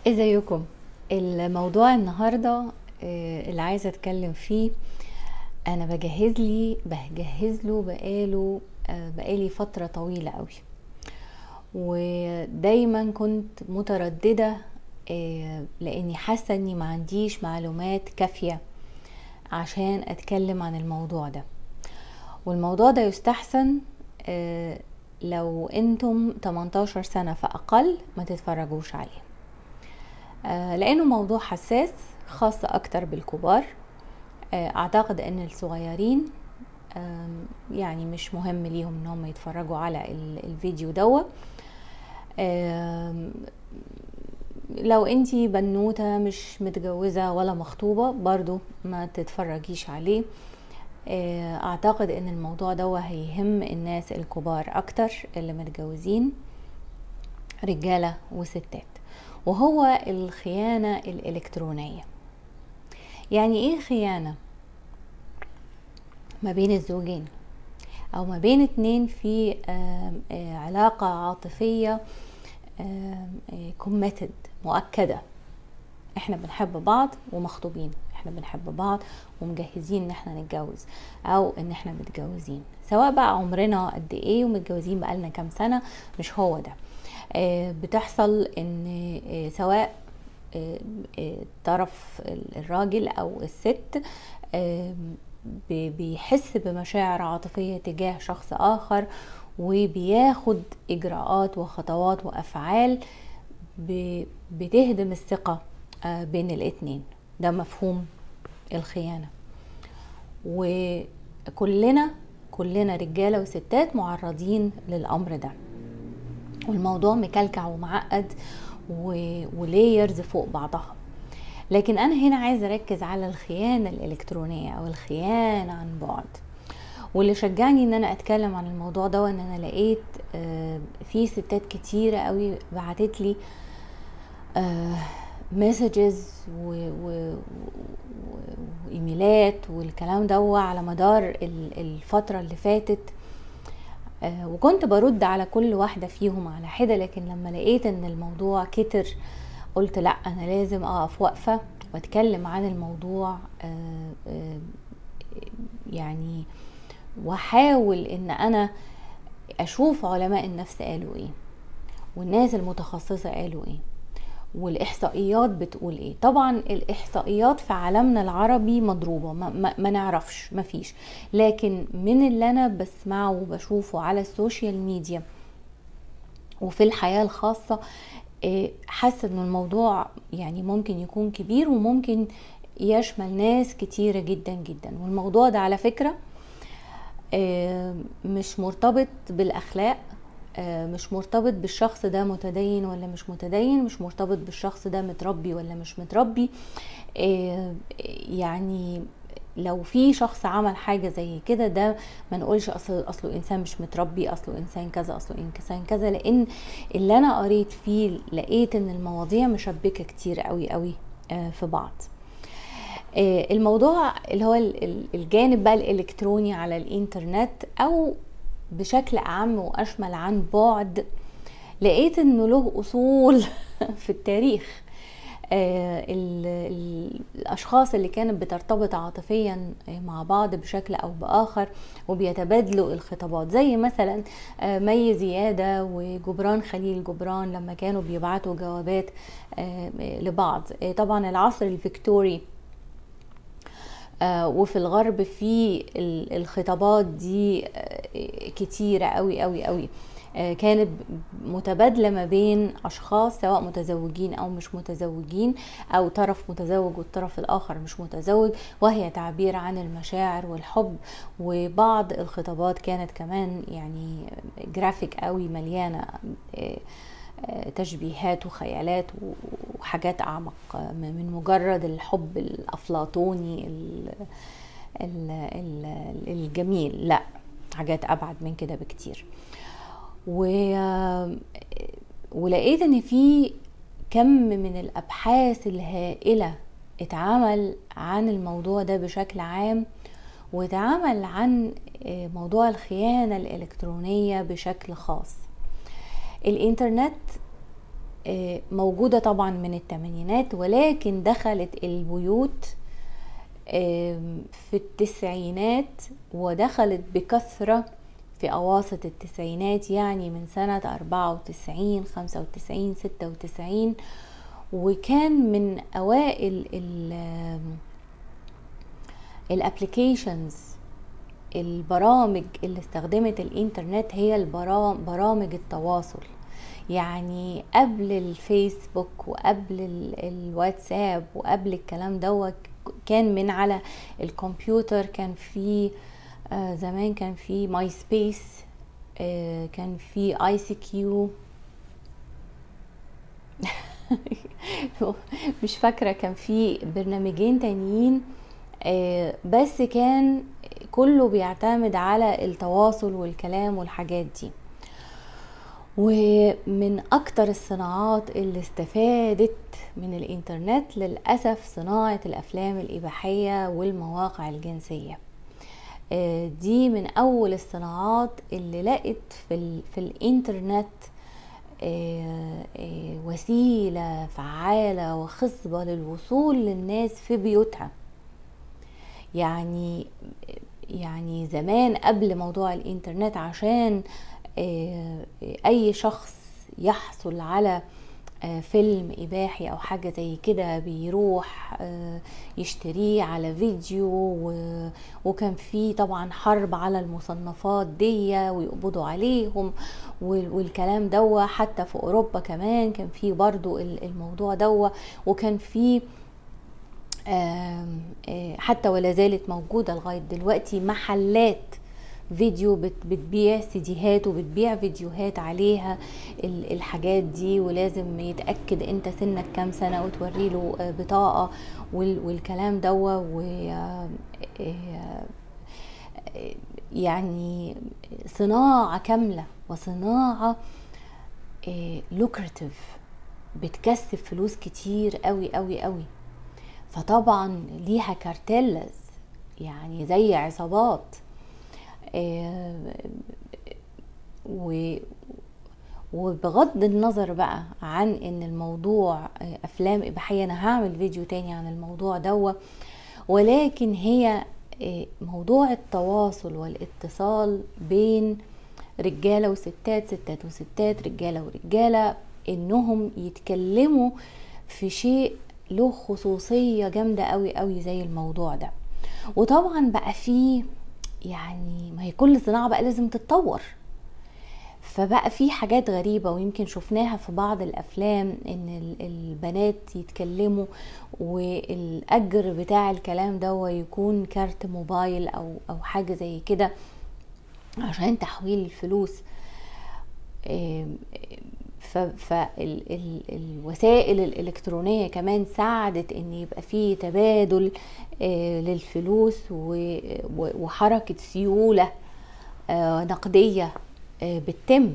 ازيكم الموضوع النهارده آه، اللي عايزه اتكلم فيه انا بجهز لي بجهز له بقاله آه، بقالي فتره طويله قوي ودايما كنت متردده آه، لاني حاسه اني ما عنديش معلومات كافيه عشان اتكلم عن الموضوع ده والموضوع ده يستحسن آه، لو انتم 18 سنه فاقل ما تتفرجوش عليه آه، لانه موضوع حساس خاص اكتر بالكبار آه، اعتقد ان الصغيرين آم، يعني مش مهم ليهم ان هم يتفرجوا على ال- الفيديو دوا آم، لو انتي بنوتة مش متجوزة ولا مخطوبة برضو ما تتفرجيش عليه آه، اعتقد ان الموضوع دوا هيهم الناس الكبار اكتر اللي متجوزين رجالة وستات وهو الخيانة الإلكترونية يعني إيه خيانة؟ ما بين الزوجين أو ما بين اتنين في آم، آه، علاقة عاطفية كوميتد مؤكدة احنا بنحب بعض ومخطوبين احنا بنحب بعض ومجهزين ان احنا نتجوز او ان احنا متجوزين سواء بقى عمرنا قد ايه ومتجوزين بقالنا كام سنة مش هو ده آه، بتحصل ان آه، سواء آه، آه، طرف الراجل او الست آه، بي- بيحس بمشاعر عاطفية تجاه شخص آخر وبياخد إجراءات وخطوات وأفعال ب- بتهدم الثقة آه، بين الاتنين ده مفهوم الخيانة وكلنا كلنا رجالة وستات معرضين للأمر ده والموضوع مكلكع ومعقد و- ولايرز فوق بعضها لكن انا هنا عايزه اركز على الخيانه الالكترونيه او الخيانه عن بعد واللي شجعني ان انا اتكلم عن الموضوع ده ان انا لقيت آه، في ستات كتيره قوي بعتت لي مسجز وايميلات والكلام ده على مدار ال- الفتره اللي فاتت آه، وكنت برد على كل واحدة فيهم على حدة لكن لما لقيت ان الموضوع كتر قلت لا انا لازم اقف وقفة واتكلم عن الموضوع آه، آه، يعني واحاول ان انا اشوف علماء النفس قالوا ايه والناس المتخصصة قالوا ايه والاحصائيات بتقول ايه طبعا الاحصائيات في عالمنا العربي مضروبه ما, ما, ما نعرفش ما فيش لكن من اللي انا بسمعه وبشوفه على السوشيال ميديا وفي الحياه الخاصه إيه، حاسه ان الموضوع يعني ممكن يكون كبير وممكن يشمل ناس كتيره جدا جدا والموضوع ده على فكره آه، مش مرتبط بالاخلاق آه، مش مرتبط بالشخص ده متدين ولا مش متدين مش مرتبط بالشخص ده متربي ولا مش متربي آه، يعني لو في شخص عمل حاجه زي كده ده ما نقولش اصل اصله انسان مش متربي اصله انسان كذا اصله انسان كذا لان اللي انا قريت فيه لقيت ان المواضيع مشبكه كتير قوي قوي آه، في بعض آه، الموضوع اللي هو ال- ال- الجانب بقى الالكتروني على الانترنت او بشكل اعم واشمل عن بعد لقيت انه له اصول في التاريخ آه، ال- ال- الاشخاص اللي كانت بترتبط عاطفيا مع بعض بشكل او باخر وبيتبادلوا الخطابات زي مثلا آه، مي زياده وجبران خليل جبران لما كانوا بيبعتوا جوابات آه، لبعض آه، طبعا العصر الفيكتوري آه، وفي الغرب في ال- الخطابات دي آه، كتيرة قوي قوي قوي آه، كانت متبادلة ما بين أشخاص سواء متزوجين أو مش متزوجين أو طرف متزوج والطرف الآخر مش متزوج وهي تعبير عن المشاعر والحب وبعض الخطابات كانت كمان يعني جرافيك قوي مليانة آه، آه، تشبيهات وخيالات وحاجات أعمق آه، من مجرد الحب الأفلاطوني ال- ال- ال- الجميل لا حاجات أبعد من كده بكتير و ولقيت ان في كم من الابحاث الهائله اتعمل عن الموضوع ده بشكل عام واتعمل عن آه، موضوع الخيانه الالكترونيه بشكل خاص الانترنت موجودة طبعا من الثمانينات ولكن دخلت البيوت في التسعينات ودخلت بكثرة في أواسط التسعينات يعني من سنة أربعة وتسعين خمسة وتسعين ستة وتسعين وكان من أوائل الابليكيشنز البرامج اللي استخدمت الانترنت هي برامج التواصل يعني قبل الفيسبوك وقبل الواتساب وقبل الكلام دوت كان من على الكمبيوتر كان في آه زمان كان في ماي سبيس آه كان في اي سي كيو مش فاكرة كان في برنامجين تانيين آه بس كان كله بيعتمد على التواصل والكلام والحاجات دي ومن اكتر الصناعات اللي استفادت من الانترنت للأسف صناعة الافلام الاباحية والمواقع الجنسية دي من اول الصناعات اللي لقت في, في الانترنت وسيلة فعالة وخصبة للوصول للناس في بيوتها يعني يعني زمان قبل موضوع الانترنت عشان اي شخص يحصل على فيلم اباحي او حاجه زي كده بيروح يشتريه على فيديو وكان في طبعا حرب على المصنفات دي ويقبضوا عليهم والكلام دوا حتى في اوروبا كمان كان في برضو الموضوع دوا وكان في حتى ولا زالت موجوده لغايه دلوقتي محلات فيديو بتبيع سيديهات وبتبيع فيديوهات عليها الحاجات دي ولازم يتاكد انت سنك كام سنه وتوري له بطاقه والكلام دوا و يعني صناعه كامله وصناعه لوكراتيف بتكسب فلوس كتير قوي قوي قوي فطبعا ليها كارتيلز يعني زي عصابات و وبغض النظر بقى عن ان الموضوع افلام اباحيه انا هعمل فيديو تاني عن الموضوع دوا ولكن هي موضوع التواصل والاتصال بين رجاله وستات ستات وستات رجاله ورجاله انهم يتكلموا في شيء له خصوصيه جامده قوي قوي زي الموضوع ده وطبعا بقى فيه يعني ما هي كل صناعه بقى لازم تتطور فبقى في حاجات غريبه ويمكن شفناها في بعض الافلام ان البنات يتكلموا والاجر بتاع الكلام ده يكون كارت موبايل او او حاجه زي كده عشان تحويل الفلوس فالوسائل الإلكترونية كمان ساعدت ان يبقى فيه تبادل للفلوس وحركة سيولة نقدية بتتم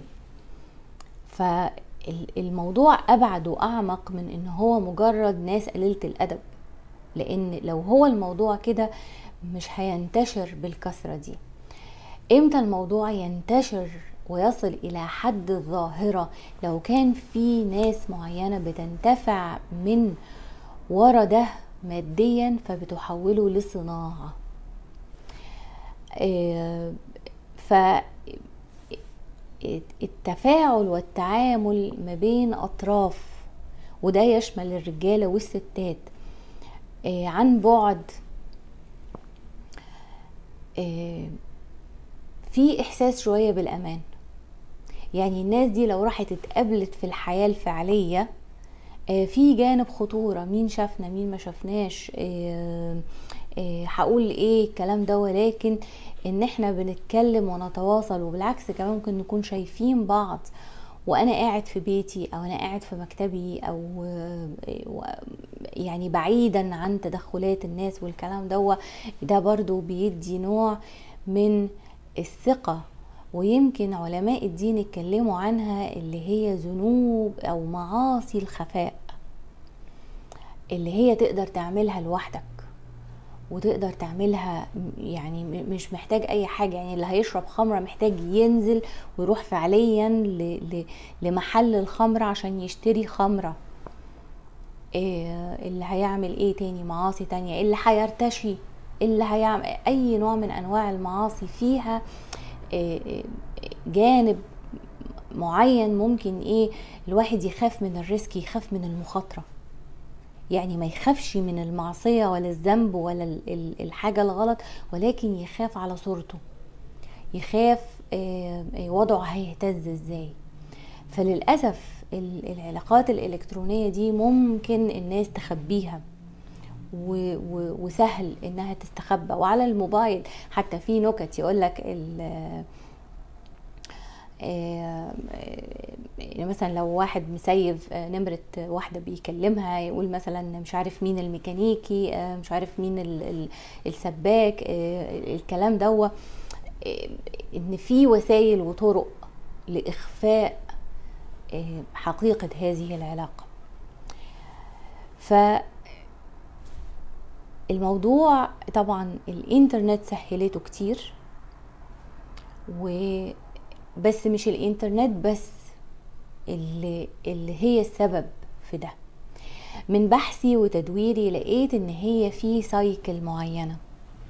فالموضوع أبعد وأعمق من إن هو مجرد ناس قليلة الأدب لأن لو هو الموضوع كده مش هينتشر بالكثرة دي امتى الموضوع ينتشر ويصل الى حد الظاهره لو كان في ناس معينه بتنتفع من ورا ده ماديا فبتحوله لصناعه ف التفاعل والتعامل ما بين اطراف وده يشمل الرجاله والستات عن بعد في احساس شويه بالامان يعني الناس دي لو راحت اتقابلت في الحياه الفعليه في جانب خطوره مين شافنا مين ما شافناش هقول ايه الكلام ده ولكن ان احنا بنتكلم ونتواصل وبالعكس كمان ممكن نكون شايفين بعض وانا قاعد في بيتي او انا قاعد في مكتبي او يعني بعيدا عن تدخلات الناس والكلام ده ده برضو بيدي نوع من الثقة ويمكن علماء الدين اتكلموا عنها اللي هي ذنوب او معاصي الخفاء اللي هي تقدر تعملها لوحدك وتقدر تعملها يعني مش محتاج اي حاجة يعني اللي هيشرب خمرة محتاج ينزل ويروح فعليا لمحل الخمرة عشان يشتري خمرة إيه اللي هيعمل ايه تاني معاصي تانية اللي هيرتشي اللي هيعمل اي نوع من انواع المعاصي فيها إيه جانب معين ممكن ايه الواحد يخاف من الريسك يخاف من المخاطره يعني ما يخافش من المعصيه ولا الذنب ولا الحاجه الغلط ولكن يخاف على صورته يخاف آه، آه، وضعه هيهتز ازاي فللاسف العلاقات الالكترونيه دي ممكن الناس تخبيها وسهل انها تستخبى وعلى الموبايل حتى في نكت يقول لك آه، يعني مثلا لو واحد مسيف آه، نمرة واحدة بيكلمها يقول مثلا مش عارف مين الميكانيكي آه، مش عارف مين السباك الكلام دوا ان في وسائل وطرق لاخفاء حقيقة هذه العلاقة ف الموضوع طبعا الانترنت سهلته كتير و بس مش الانترنت بس اللي, اللي هي السبب في ده من بحثي وتدويري لقيت ان هي في سايكل معينه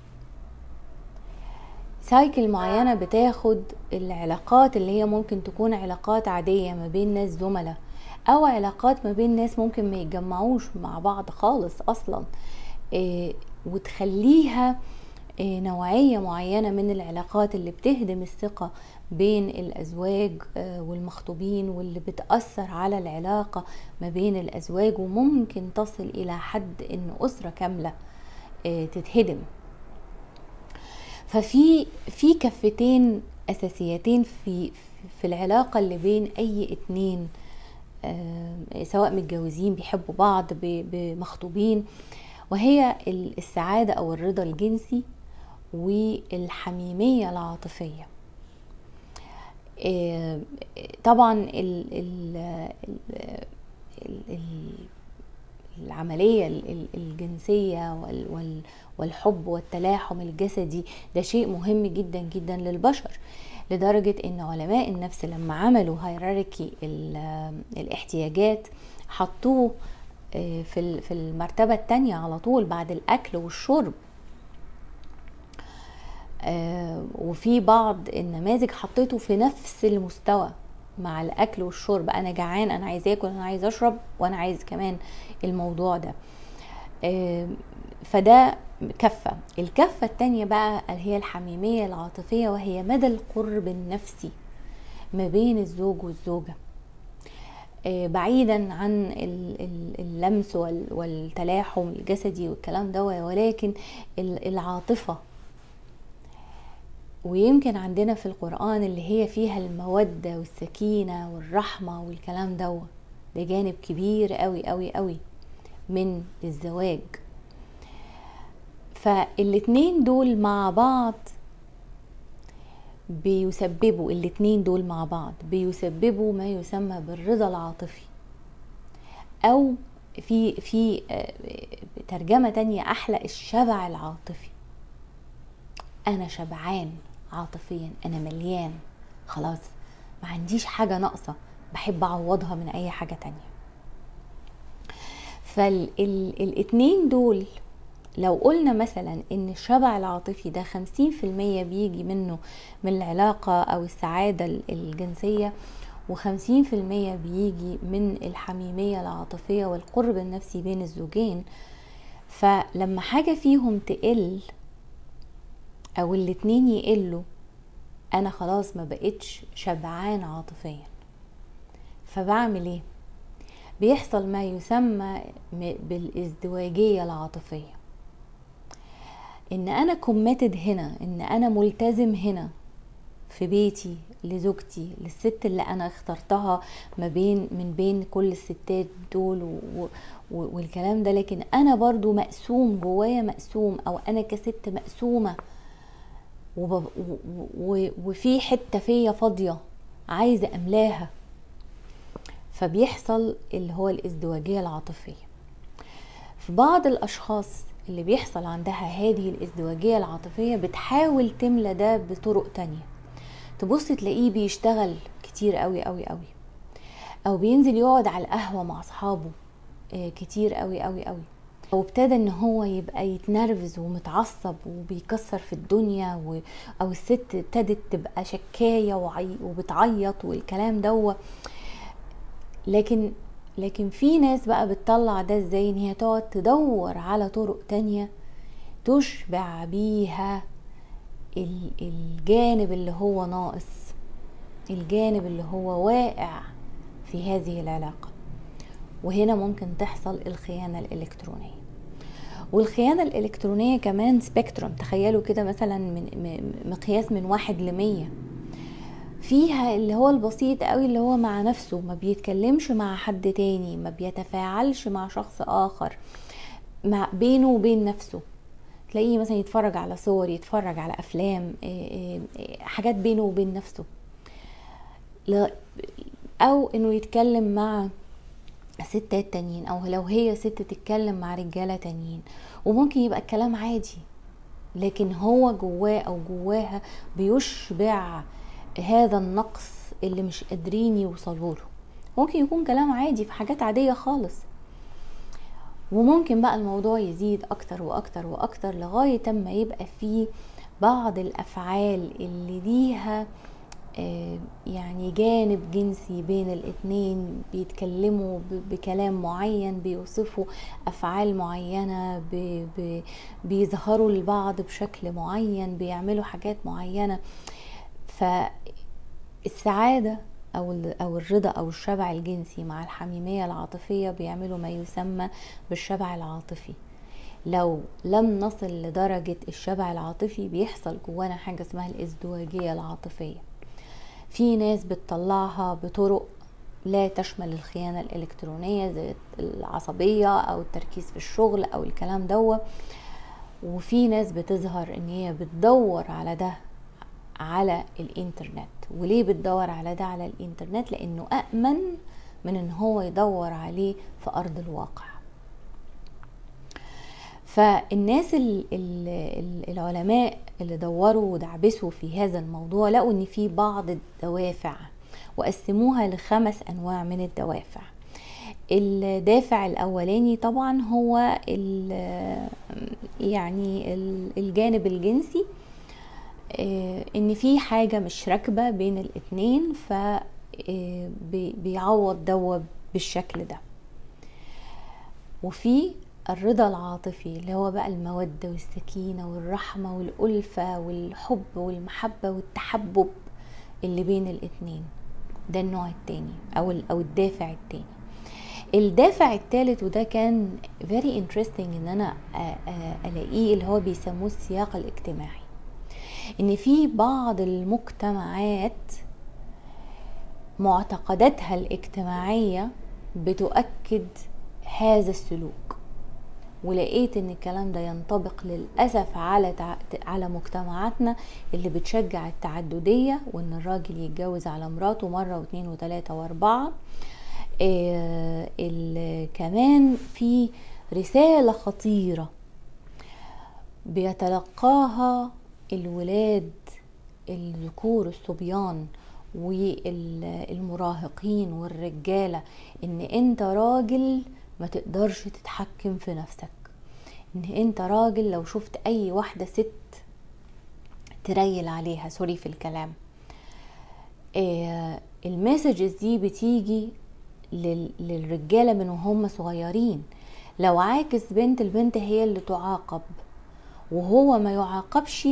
سايكل معينه بتاخد العلاقات اللي هي ممكن تكون علاقات عاديه ما بين ناس زملاء او علاقات ما بين ناس ممكن ما يتجمعوش مع بعض خالص اصلا إيه وتخليها إيه نوعيه معينه من العلاقات اللي بتهدم الثقه بين الازواج آه، والمخطوبين واللي بتاثر على العلاقه ما بين الازواج وممكن تصل الى حد ان اسره كامله آه، تتهدم ففي في كفتين اساسيتين في في العلاقه اللي بين اي اتنين آه، سواء متجوزين بيحبوا بعض بمخطوبين وهي السعاده او الرضا الجنسي والحميميه العاطفيه آه، طبعا ال ال ال العملية الجنسية والحب والتلاحم الجسدي ده شيء مهم جدا جدا للبشر لدرجة ان علماء النفس لما عملوا هيراركي الاحتياجات حطوه آه، في المرتبة التانية على طول بعد الاكل والشرب آه، وفي بعض النماذج حطيته في نفس المستوى مع الاكل والشرب انا جعان انا عايز اكل انا عايز اشرب وانا عايز كمان الموضوع ده آه، فده كفة الكفة التانية بقى اللي هي الحميمية العاطفية وهي مدى القرب النفسي ما بين الزوج والزوجة آه، بعيدا عن اللمس والتلاحم الجسدي والكلام ده ولكن العاطفة ويمكن عندنا في القرآن اللي هي فيها المودة والسكينة والرحمة والكلام ده ده جانب كبير قوي قوي قوي من الزواج فالاتنين دول مع بعض بيسببوا الاتنين دول مع بعض بيسببوا ما يسمى بالرضا العاطفي او في في آه، ترجمة تانية احلى الشبع العاطفي انا شبعان عاطفيا انا مليان خلاص ما عنديش حاجه ناقصه بحب اعوضها من اي حاجه تانية فالاتنين دول لو قلنا مثلا ان الشبع العاطفي ده خمسين في المية بيجي منه من العلاقة او السعادة الجنسية وخمسين في المية بيجي من الحميمية العاطفية والقرب النفسي بين الزوجين فلما حاجة فيهم تقل او الاتنين يقلوا انا خلاص ما بقتش شبعان عاطفيا فبعمل ايه بيحصل ما يسمى بالازدواجيه العاطفيه ان انا كوميتد هنا ان انا ملتزم هنا في بيتي لزوجتي للست اللي انا اخترتها ما بين من بين كل الستات دول و و والكلام ده لكن انا برضو مقسوم جوايا مقسوم او انا كست مقسومه وفي حتة فيا فاضية عايزة أملاها فبيحصل اللي هو الازدواجية العاطفية في بعض الأشخاص اللي بيحصل عندها هذه الازدواجية العاطفية بتحاول تملى ده بطرق تانية تبص تلاقيه بيشتغل كتير قوي قوي قوي او بينزل يقعد على القهوة مع اصحابه آه، كتير قوي قوي قوي وابتدى ان هو يبقى يتنرفز ومتعصب وبيكسر في الدنيا و... او الست ابتدت تبقى شكايه وعي... وبتعيط والكلام ده لكن لكن في ناس بقى بتطلع ده ازاي ان هي تقعد تدور على طرق تانية تشبع بيها الجانب اللي هو ناقص الجانب اللي هو واقع في هذه العلاقة وهنا ممكن تحصل الخيانة الإلكترونية والخيانة الإلكترونية كمان سبيكتروم تخيلوا كده مثلا من مقياس من واحد لمية فيها اللي هو البسيط قوي اللي هو مع نفسه ما بيتكلمش مع حد تاني ما بيتفاعلش مع شخص آخر مع بينه وبين نفسه تلاقيه مثلا يتفرج على صور يتفرج على أفلام حاجات بينه وبين نفسه أو إنه يتكلم مع ستات تانيين او لو هي ست تتكلم مع رجاله تانيين وممكن يبقى الكلام عادي لكن هو جواه او جواها بيشبع هذا النقص اللي مش قادرين يوصلوا له ممكن يكون كلام عادي في حاجات عاديه خالص وممكن بقى الموضوع يزيد اكتر واكتر واكتر لغايه اما يبقى فيه بعض الافعال اللي ليها آه، يعني جانب جنسي بين الاتنين بيتكلموا بكلام معين بيوصفوا افعال معينه بيظهروا لبعض بشكل معين بيعملوا حاجات معينه فالسعاده او او الرضا او الشبع الجنسي مع الحميميه العاطفيه بيعملوا ما يسمى بالشبع العاطفي لو لم نصل لدرجه الشبع العاطفي بيحصل جوانا حاجه اسمها الازدواجيه العاطفيه في ناس بتطلعها بطرق لا تشمل الخيانة الإلكترونية زي العصبية أو التركيز في الشغل أو الكلام دوا وفي ناس بتظهر إن هي بتدور على ده على الإنترنت وليه بتدور على ده على الإنترنت لأنه أأمن من إن هو يدور عليه في أرض الواقع فالناس العلماء اللي دوروا ودعبسوا في هذا الموضوع لقوا ان في بعض الدوافع وقسموها لخمس انواع من الدوافع الدافع الاولاني طبعا هو يعني الجانب الجنسي آه، ان في حاجة مش راكبة بين الاتنين ف آه، بيعوض دوا بالشكل ده وفي الرضا العاطفي اللي هو بقى المودة والسكينة والرحمة والألفة والحب والمحبة والتحبب اللي بين الاتنين ده النوع التاني أو أو الدافع التاني الدافع الثالث وده كان very interesting ان انا الاقيه اللي هو بيسموه السياق الاجتماعي ان في بعض المجتمعات معتقداتها الاجتماعيه بتؤكد هذا السلوك ولقيت ان الكلام ده ينطبق للاسف على على مجتمعاتنا اللي بتشجع التعدديه وان الراجل يتجوز على مراته مره واثنين وثلاثه واربعه آه كمان في رساله خطيره بيتلقاها الولاد الذكور الصبيان والمراهقين والرجاله ان انت راجل ما تقدرش تتحكم في نفسك ان انت راجل لو شفت اي واحدة ست تريل عليها سوري في الكلام آه المسجز دي بتيجي للرجالة من وهم صغيرين لو عاكس بنت البنت هي اللي تعاقب وهو ما يعاقبش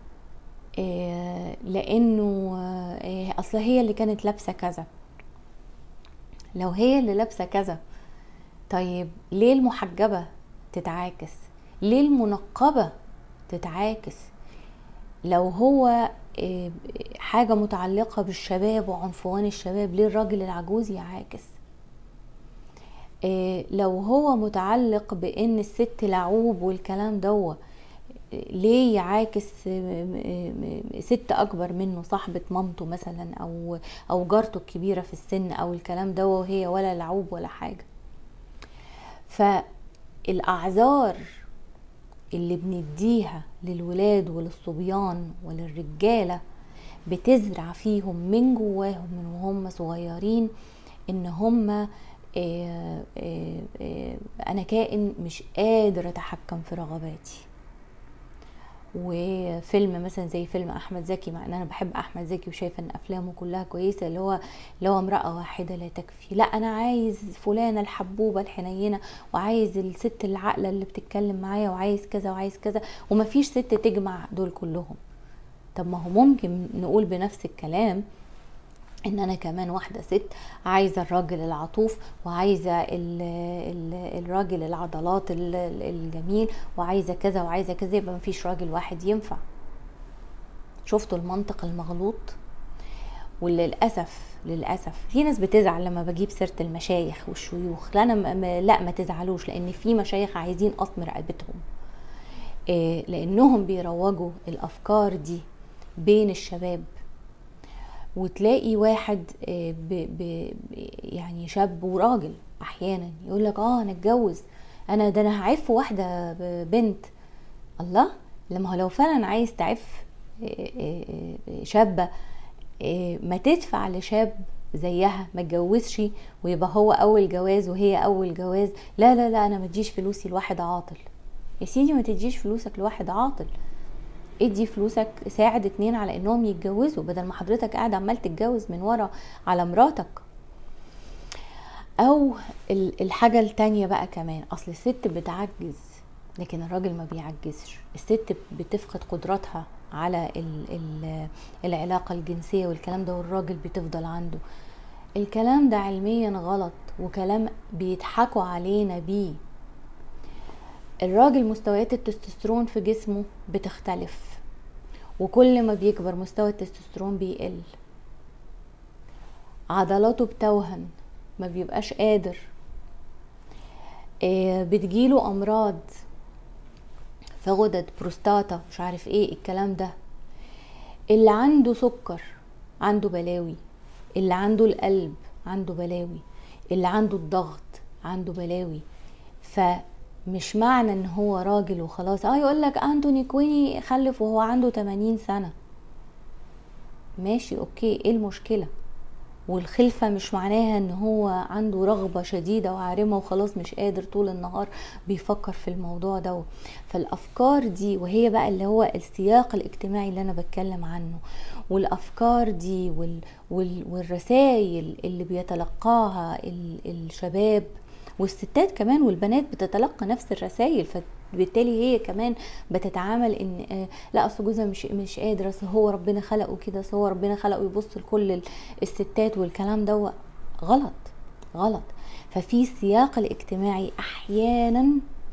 آه لانه آه اصل هي اللي كانت لابسه كذا لو هي اللي لابسه كذا طيب ليه المحجبة تتعاكس ليه المنقبة تتعاكس لو هو آه، حاجة متعلقة بالشباب وعنفوان الشباب ليه الراجل العجوز يعاكس آه، لو هو متعلق بان الست لعوب والكلام دوا ليه يعاكس ست اكبر منه صاحبة مامته مثلا او او جارته الكبيرة في السن او الكلام دوا وهي ولا لعوب ولا حاجة فالاعذار اللي بنديها للولاد وللصبيان وللرجالة بتزرع فيهم من جواهم من وهم صغيرين ان هم آه، آه، آه، انا كائن مش قادر اتحكم في رغباتي وفيلم مثلا زي فيلم احمد زكي مع ان انا بحب احمد زكي وشايفه ان افلامه كلها كويسه اللي هو اللي هو امراه واحده لا تكفي لا انا عايز فلانه الحبوبه الحنينه وعايز الست العاقله اللي بتتكلم معايا وعايز كذا وعايز كذا ومفيش ست تجمع دول كلهم طب ما هو ممكن نقول بنفس الكلام ان انا كمان واحده ست عايزه الراجل العطوف وعايزه ال ال الراجل العضلات الجميل وعايزه كذا وعايزه كذا يبقى مفيش راجل واحد ينفع شفتوا المنطق المغلوط وللاسف للاسف في ناس بتزعل لما بجيب سيره المشايخ والشيوخ لا انا لا ما تزعلوش لان في مشايخ عايزين قطم رقبتهم إيه، لانهم بيروجوا الافكار دي بين الشباب وتلاقي واحد آه، ب ب يعني شاب وراجل احيانا يقول لك اه انا اتجوز انا ده انا هعف واحده بنت الله لما هو لو فعلا عايز تعف آه، آه، شابه ما تدفع لشاب زيها ما اتجوزش ويبقى هو اول جواز وهي اول جواز لا لا لا انا ما تجيش فلوسي لواحد عاطل يا سيدي ما تديش فلوسك لواحد عاطل ادي فلوسك ساعد اتنين على انهم يتجوزوا بدل ما حضرتك قاعد عمال تتجوز من ورا على مراتك او الحاجة التانية بقى كمان اصل الست بتعجز لكن الراجل ما بيعجزش الست بتفقد قدراتها على ال ال العلاقة الجنسية والكلام ده والراجل بتفضل عنده الكلام ده علميا غلط وكلام بيضحكوا علينا بيه الراجل مستويات التستوستيرون في جسمه بتختلف وكل ما بيكبر مستوى التستوستيرون بيقل عضلاته بتوهن ما بيبقاش قادر آه، بتجيله امراض في غدد بروستاتا مش عارف ايه الكلام ده اللي عنده سكر عنده بلاوي اللي عنده القلب عنده بلاوي اللي عنده الضغط عنده بلاوي ف مش معنى ان هو راجل وخلاص اه يقول لك انتوني كويني خلف وهو عنده 80 سنه ماشي اوكي ايه المشكله والخلفة مش معناها ان هو عنده رغبة شديدة وعارمة وخلاص مش قادر طول النهار بيفكر في الموضوع ده فالافكار دي وهي بقى اللي هو السياق الاجتماعي اللي انا بتكلم عنه والافكار دي وال وال والرسائل اللي بيتلقاها الشباب والستات كمان والبنات بتتلقى نفس الرسائل فبالتالي هي كمان بتتعامل ان آه، لا اصل جوزها مش مش قادر اصل هو ربنا خلقه كده اصل هو ربنا خلقه يبص لكل الستات والكلام ده غلط غلط ففي السياق الاجتماعي احيانا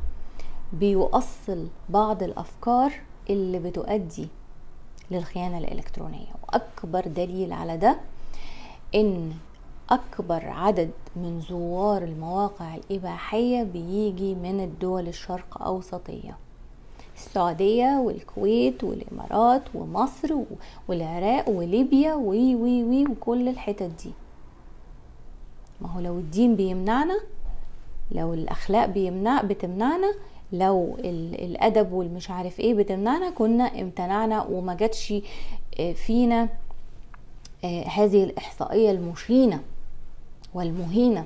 بيؤصل بعض الافكار اللي بتؤدي للخيانه الالكترونيه واكبر دليل على ده ان أكبر عدد من زوار المواقع الإباحية بيجي من الدول الشرق أوسطية السعودية والكويت والإمارات ومصر والعراق وليبيا وي وي وي وكل الحتت دي ما هو لو الدين بيمنعنا لو الأخلاق بيمنع بتمنعنا لو الأدب والمش عارف ايه بتمنعنا كنا امتنعنا وما جاتش آه، فينا آه، هذه الإحصائية المشينة والمهينة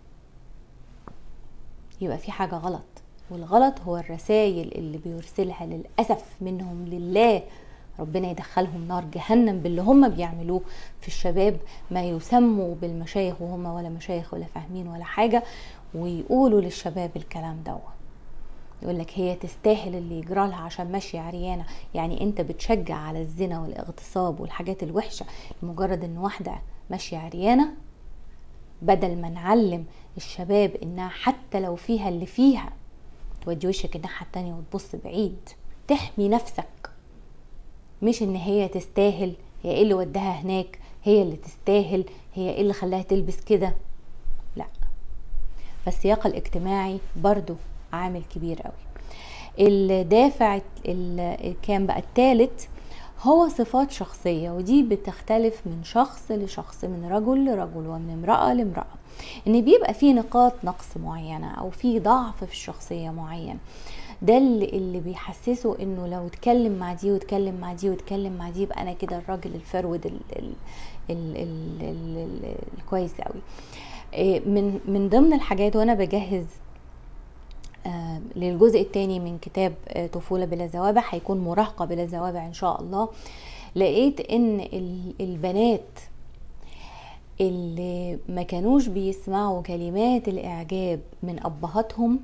يبقى في حاجة غلط والغلط هو الرسائل اللي بيرسلها للأسف منهم لله ربنا يدخلهم نار جهنم باللي هم بيعملوه في الشباب ما يسموا بالمشايخ وهم ولا مشايخ ولا فاهمين ولا حاجة ويقولوا للشباب الكلام دوت يقول لك هي تستاهل اللي يجرى لها عشان ماشيه عريانه يعني انت بتشجع على الزنا والاغتصاب والحاجات الوحشه لمجرد ان واحده ماشيه عريانه بدل ما نعلم الشباب انها حتى لو فيها اللي فيها تودي وشك الناحية التانية وتبص بعيد تحمي نفسك مش ان هي تستاهل هي ايه اللي وداها هناك هي اللي تستاهل هي ايه اللي خلاها تلبس كده لا فالسياق الاجتماعي برضو عامل كبير قوي الدافع كان بقى الثالث هو صفات شخصية ودي بتختلف من شخص لشخص من رجل لرجل ومن امرأة لامرأة ان بيبقى في نقاط نقص معينة او في ضعف في الشخصية معين ده اللي, اللي بيحسسه انه لو اتكلم مع دي واتكلم مع دي واتكلم مع دي يبقى انا كده الراجل الفرود ال ال ال ال ال ال الكويس قوي إيه، من من ضمن الحاجات وانا بجهز آه، للجزء الثاني من كتاب آه، طفولة بلا زوابع هيكون مراهقة بلا زوابع إن شاء الله لقيت إن البنات اللي ما كانوش بيسمعوا كلمات الإعجاب من أبهاتهم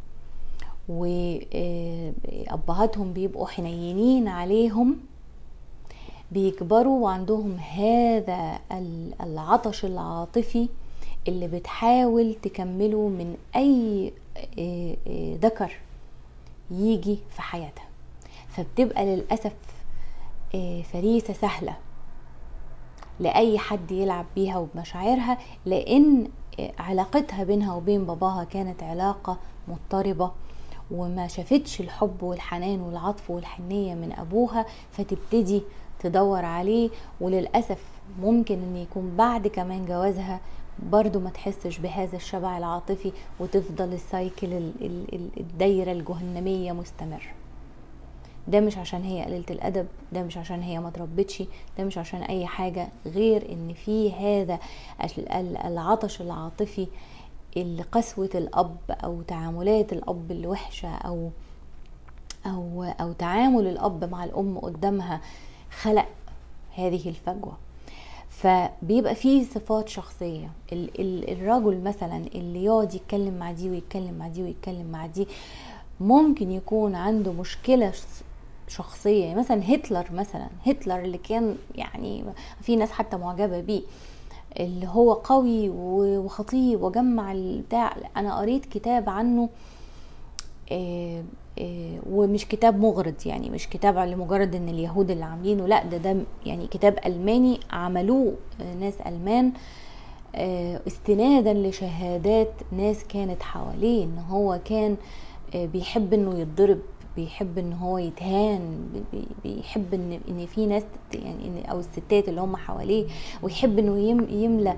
وأبهاتهم بيبقوا حنينين عليهم بيكبروا وعندهم هذا العطش العاطفي اللي بتحاول تكمله من أي آه، آه، ذكر يجي في حياتها فبتبقى للأسف آه، فريسة سهلة لأي حد يلعب بيها وبمشاعرها لأن علاقتها بينها وبين باباها كانت علاقة مضطربة وما شافتش الحب والحنان والعطف والحنية من أبوها فتبتدي تدور عليه وللأسف ممكن أن يكون بعد كمان جوازها برضو ما تحسش بهذا الشبع العاطفي وتفضل السايكل الدايرة الجهنمية مستمر ده مش عشان هي قليلة الأدب ده مش عشان هي ما تربتش ده مش عشان أي حاجة غير إن في هذا العطش العاطفي اللي قسوة الأب أو تعاملات الأب الوحشة أو أو أو تعامل الأب مع الأم قدامها خلق هذه الفجوه فبيبقى فيه صفات شخصية الرجل مثلا اللي يقعد يتكلم مع دي ويتكلم مع دي ويتكلم مع دي ممكن يكون عنده مشكلة شخصية يعني مثلا هتلر مثلا هتلر اللي كان يعني في ناس حتى معجبة بيه اللي هو قوي وخطيب وجمع البتاع انا قريت كتاب عنه آه، آه، ومش كتاب مغرض يعني مش كتاب لمجرد ان اليهود اللي عاملينه لا ده ده يعني كتاب الماني عملوه ناس المان آه، استنادا لشهادات ناس كانت حواليه ان هو كان بيحب انه يتضرب بيحب ان هو يتهان بيحب ان ان في ناس يعني او الستات اللي هم حواليه ويحب انه يملى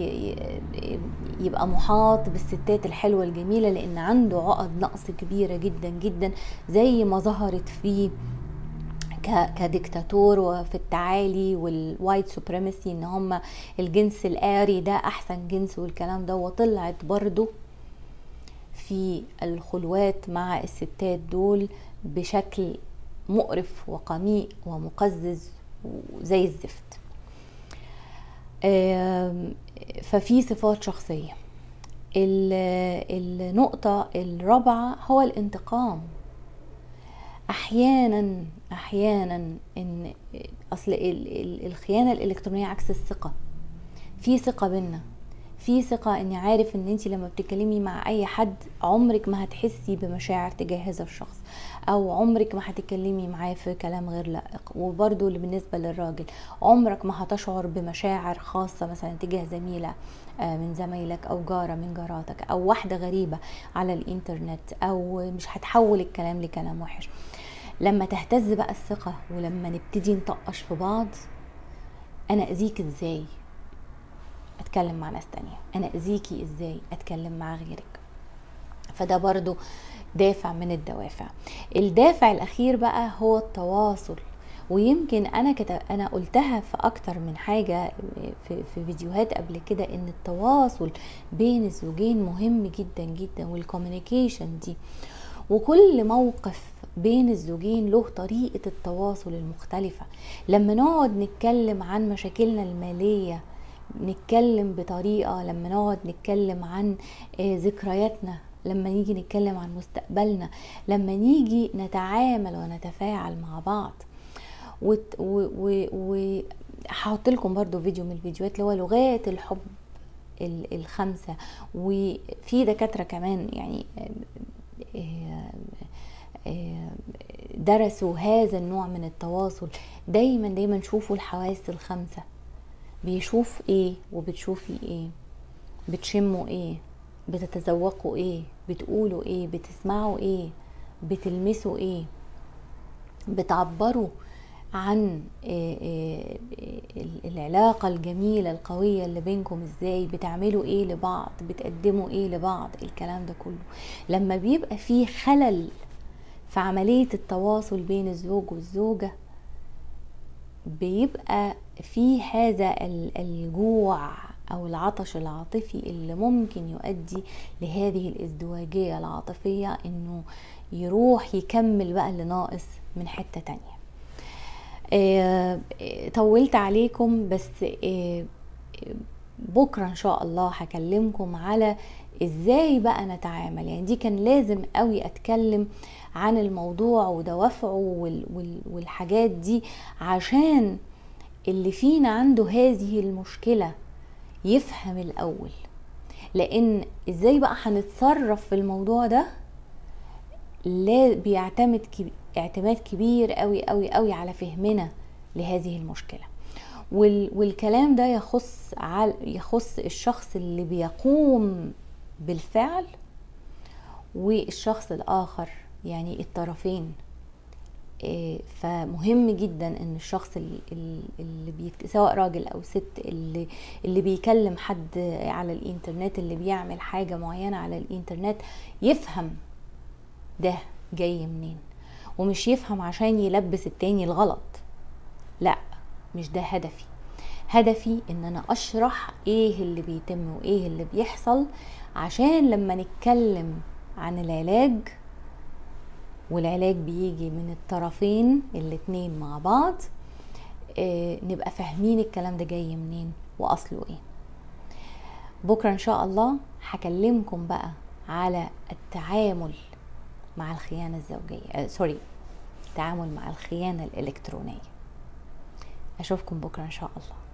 يبقى محاط بالستات الحلوه الجميله لان عنده عقد نقص كبيره جدا جدا زي ما ظهرت في كديكتاتور وفي التعالي والوايت سوبريمسي ان هم الجنس الآري ده احسن جنس والكلام ده وطلعت برضو في الخلوات مع الستات دول بشكل مقرف وقميء ومقزز وزي الزفت ففي صفات شخصية النقطة الرابعة هو الانتقام أحيانا أحيانا إن أصل الخيانة الإلكترونية عكس الثقة في ثقة بينا في ثقة اني عارف ان انت لما بتتكلمي مع اي حد عمرك ما هتحسي بمشاعر تجاه هذا الشخص او عمرك ما هتتكلمي معاه في كلام غير لائق وبرده اللي بالنسبة للراجل عمرك ما هتشعر بمشاعر خاصة مثلا تجاه زميلة آه، من زمايلك او جارة من جاراتك او واحدة غريبة على الانترنت او مش هتحول الكلام لكلام وحش لما تهتز بقى الثقة ولما نبتدي نطقش في بعض انا اذيك ازاي اتكلم مع ناس تانية انا اذيكي ازاي اتكلم مع غيرك فده برضو دافع من الدوافع الدافع الاخير بقى هو التواصل ويمكن انا كتب انا قلتها في اكتر من حاجه في, في فيديوهات قبل كده ان التواصل بين الزوجين مهم جدا جدا والكوميونيكيشن دي وكل موقف بين الزوجين له طريقه التواصل المختلفه لما نقعد نتكلم عن مشاكلنا الماليه نتكلم بطريقه لما نقعد نتكلم عن آه، ذكرياتنا لما نيجي نتكلم عن مستقبلنا لما نيجي نتعامل ونتفاعل مع بعض وهحط لكم برضو فيديو من الفيديوهات اللي هو لغات الحب الخمسة وفي دكاترة كمان يعني آه، آه، درسوا هذا النوع من التواصل دايما دايما شوفوا الحواس الخمسة بيشوف ايه وبتشوفي ايه بتشموا ايه بتتذوقوا ايه بتقولوا ايه بتسمعوا ايه بتلمسوا ايه بتعبروا عن آه، آه، العلاقة الجميلة القوية اللي بينكم ازاي بتعملوا ايه لبعض بتقدموا ايه لبعض الكلام ده كله لما بيبقى فيه خلل في عملية التواصل بين الزوج والزوجة بيبقى في هذا الجوع او العطش العاطفي اللي ممكن يؤدي لهذه الازدواجية العاطفية انه يروح يكمل بقى اللي ناقص من حتة تانية آه، طولت عليكم بس آه، بكرة ان شاء الله هكلمكم على ازاي بقى نتعامل يعني دي كان لازم قوي اتكلم عن الموضوع ودوافعه والحاجات دي عشان اللي فينا عنده هذه المشكلة يفهم الأول لأن ازاي بقى هنتصرف في الموضوع ده لا بيعتمد اعتماد كبير قوي قوي قوي على فهمنا لهذه المشكله والكلام ده يخص يخص الشخص اللي بيقوم بالفعل والشخص الاخر يعني الطرفين آه، فمهم جدا ان الشخص اللي بيك... سواء راجل او ست اللي اللي بيكلم حد على الانترنت اللي بيعمل حاجه معينه على الانترنت يفهم ده جاي منين ومش يفهم عشان يلبس التاني الغلط لا مش ده هدفي هدفي ان انا اشرح ايه اللي بيتم وايه اللي بيحصل عشان لما نتكلم عن العلاج والعلاج بيجي من الطرفين الاتنين مع بعض اه نبقى فاهمين الكلام ده جاي منين واصله ايه بكره ان شاء الله هكلمكم بقى على التعامل مع الخيانة الزوجية آه سوري التعامل مع الخيانة الإلكترونية أشوفكم بكرة إن شاء الله